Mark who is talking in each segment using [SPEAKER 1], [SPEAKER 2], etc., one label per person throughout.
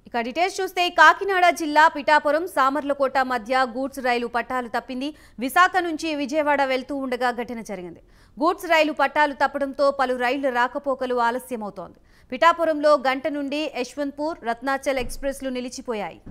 [SPEAKER 1] ఇక డీటెయిల్స్ చూస్తే కాకినాడ జిల్లా పిఠాపురం సామర్లకోట మధ్య గూడ్స్ రైలు పట్టాలు తప్పింది విశాఖ నుంచి విజయవాడ వెళ్తూ ఉండగా ఘటన జరిగింది గూడ్స్ రైలు పట్టాలు తప్పడంతో పలు రైళ్ల రాకపోకలు ఆలస్యమవుతోంది పిఠాపురంలో గంట నుండి యశ్వంత్పూర్ రత్నాచల్ ఎక్స్ప్రెస్లు నిలిచిపోయాయి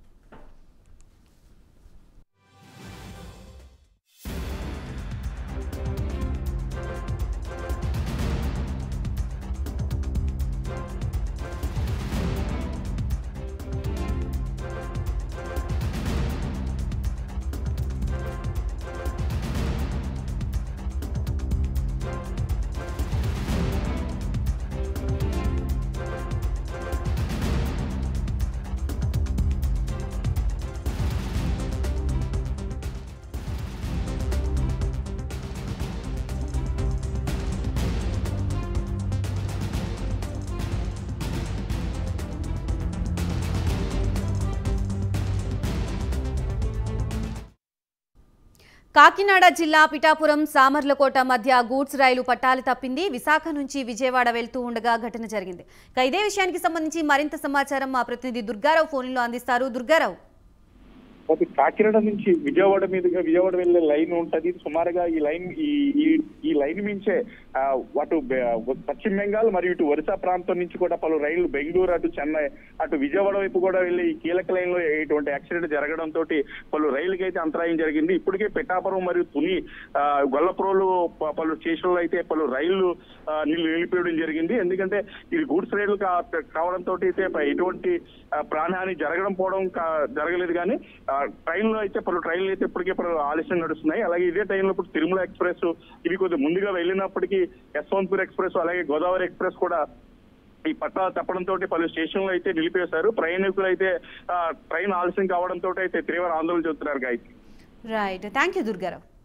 [SPEAKER 1] కాకినాడ జిల్లా పిఠాపురం సామర్లకోట మధ్య గూడ్స్ రైలు పట్టాలు తప్పింది విశాఖ నుంచి విజయవాడ వెళ్తూ ఉండగా ఘటన జరిగింది ఇక ఇదే విషయానికి సంబంధించి మరింత సమాచారం మా ప్రతినిధి దుర్గారావు ఫోన్లో అందిస్తారు దుర్గారావు
[SPEAKER 2] అది కాకినాడ నుంచి విజయవాడ మీదుగా విజయవాడ వెళ్లే లైన్ ఉంటది సుమారుగా ఈ లైన్ ఈ ఈ- ఈ లైన్ మించే ఆ, అటు బె- పశ్చిమ బెంగాల్ మరియు ఇటు ఒరిస్సా ప్రాంతం నుంచి కూడా పలు రైళ్లు బెంగళూరు అటు చెన్నై అటు విజయవాడ వైపు కూడా వెళ్లి ఈ కీలక లైన్ లో ఇటువంటి యాక్సిడెంట్ జరగడం తోటి పలు రైలుకి అయితే అంతరాయం జరిగింది ఇప్పటికే పిఠాపురం మరియు తుని ఆ, గొల్లప్రోలు ప- పలు స్టేషన్లు అయితే పలు రైళ్లు ఆ, నిల్- నిలిపేయడం జరిగింది ఎందుకంటే ఇది గూడ్స్ రైళ్లు కా- కావడంతో అయితే ప- ఎటువంటి ఆ, ప్రాణహాని జరగడం పోవడం కా- జరగలేదు కానీ ఆ, ట్రైన్ లో అయితే పలు ట్రైన్లు అయితే ఇప్పటికే పలు ఆలస్యం నడుస్తున్నాయి అలాగే ఇదే ట్రైన్ లో ఇప్పుడు తిరుమల ఎక్స్ప్రెస్ ఇవి కొద్దిగా ముందుగా వెళ్ళినప్పటికీ యశ్వంత్పూర్ ఎక్స్ప్రెస్ అలాగే గోదావరి ఎక్స్ప్రెస్ కూడా ఈ పట్టా తప్పడంతో పలు స్టేషన్లు అయితే నిలిపేశారు ప్రయాణికులు అయితే ఆ, ట్రైన్ ఆలస్యం కావడంతో అయితే తీవ్ర ఆందోళన చెందుతున్నారు Gayatri
[SPEAKER 1] right thank you Durgarao